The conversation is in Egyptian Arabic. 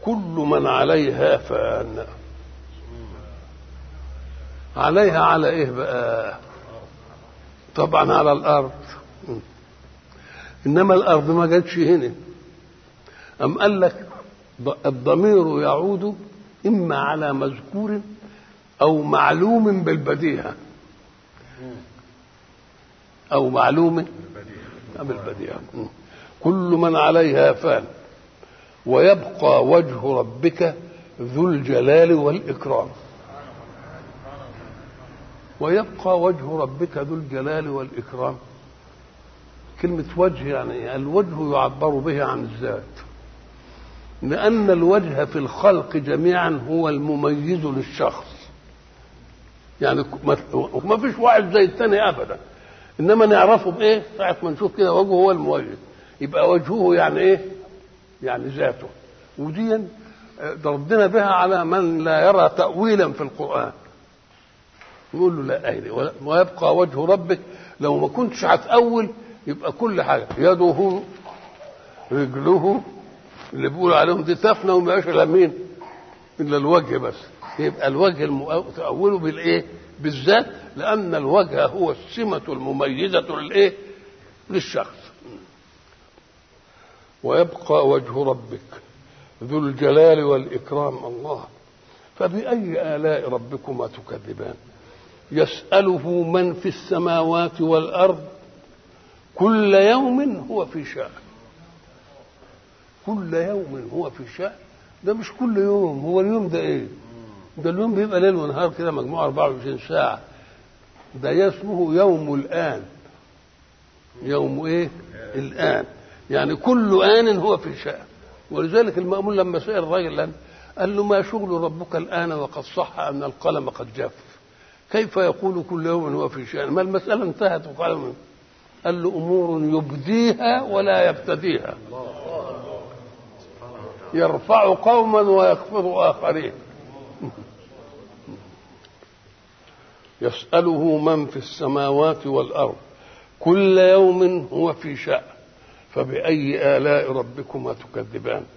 كل من عليها فان عليها على ايه بقى طبعا على الارض انما الارض ما جاتش هنا ام قال لك الضمير يعود اما على مذكور او معلوم بالبديهه او معلوم بالبديهه كل من عليها فان ويبقى وجه ربك ذو الجلال والاكرام ويبقى وجه ربك ذو الجلال والاكرام كلمه وجه يعني الوجه يعبر به عن الذات لأن الوجه في الخلق جميعا هو المميز للشخص يعني ما فيش واحد زي الثاني أبدا إنما نعرفه بإيه ساعة ما نشوف كده وجهه هو المميز يبقى وجهه يعني إيه يعني ذاته ودي ضربنا بها على من لا يرى تأويلا في القرآن نقول له لا أهلي ويبقى وجه ربك لو ما كنتش هتأول يبقى كل حاجة يده رجله اللي بيقولوا عليهم دي تفنى وما يبقاش الا مين؟ الا الوجه بس يبقى الوجه تأوله بالايه؟ بالذات لأن الوجه هو السمة المميزة للايه؟ للشخص ويبقى وجه ربك ذو الجلال والإكرام الله فبأي آلاء ربكما تكذبان يسأله من في السماوات والأرض كل يوم هو في شأن كل يوم هو في شأن ده مش كل يوم هو اليوم ده ايه ده اليوم بيبقى ليل ونهار كده مجموعة 24 ساعة ده اسمه يوم الآن يوم ايه الآن يعني كل آن هو في شأن ولذلك المأمون لما سأل الراجل قال له ما شغل ربك الآن وقد صح أن القلم قد جف كيف يقول كل يوم هو في شأن ما المسألة انتهت وقال قال له أمور يبديها ولا يبتديها يرفع قوما ويخفض آخرين يسأله من في السماوات والأرض كل يوم هو في شأن فبأي آلاء ربكما تكذبان